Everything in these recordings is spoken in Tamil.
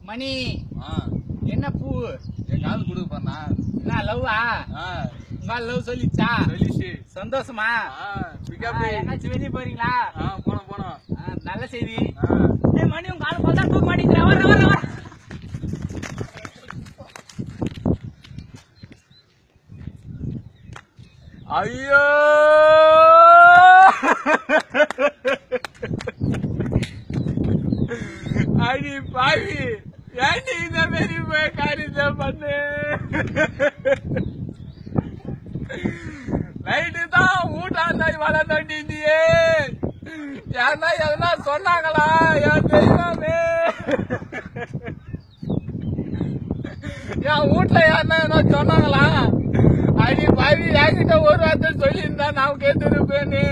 மணி ஆ என்ன பூ என் காது கொடுக்க பண்ணா என்ன லவ்வா ஆ உங்க லவ் சொல்லிச்சா சொல்லிச்சு சந்தோஷமா ஆ ஆ, பிக்கப் எங்கேயாச்சும் வெளியே போறீங்களா ஆ போனோம் போனோம் ஆ, நல்ல செய்தி ஆ ஏய் மணி உங்க ஆளு பார்த்தா தூக்க மாட்டேங்கிறா வர வர வர ஐயோ அடி பாவி ஏன்டி இந்த மாரி போய் காரியத்தை பண்ணு நைட்டு தான் ஊட்டாந்தாய் வள தட்டிட்டியே ஏன்னா எதனா சொன்னாங்களா என் தெய்வமே என் வீட்டுல யாருன்னா என்ன சொன்னாங்களா அடி பாவி என்கிட்ட ஒரு வார்த்தை சொல்லியிருந்தா நான் கேட்டுருப்பேன்னு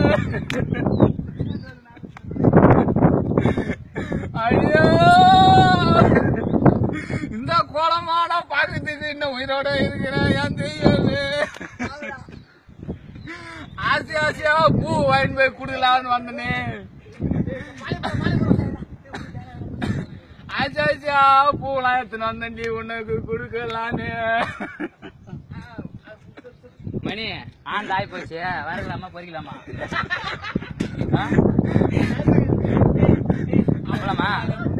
ஐயோ இந்த கோலமான பாக்கிறதுக்கு இன்னும் உயிரோட இருக்கிறேன் என் தெய்வமே ஆசை ஆசையா பூ வாங்கிட்டு போய் குடுக்கலான்னு வந்தனே ஆசை ஆசையா பூலாம் எடுத்துன்னு வந்தேன்டி உனக்கு கொடுக்கலான்னு மணி ஆண்டு ஆகி போச்சு வரலாமா பொறிக்கலாமா அவ்வளோமா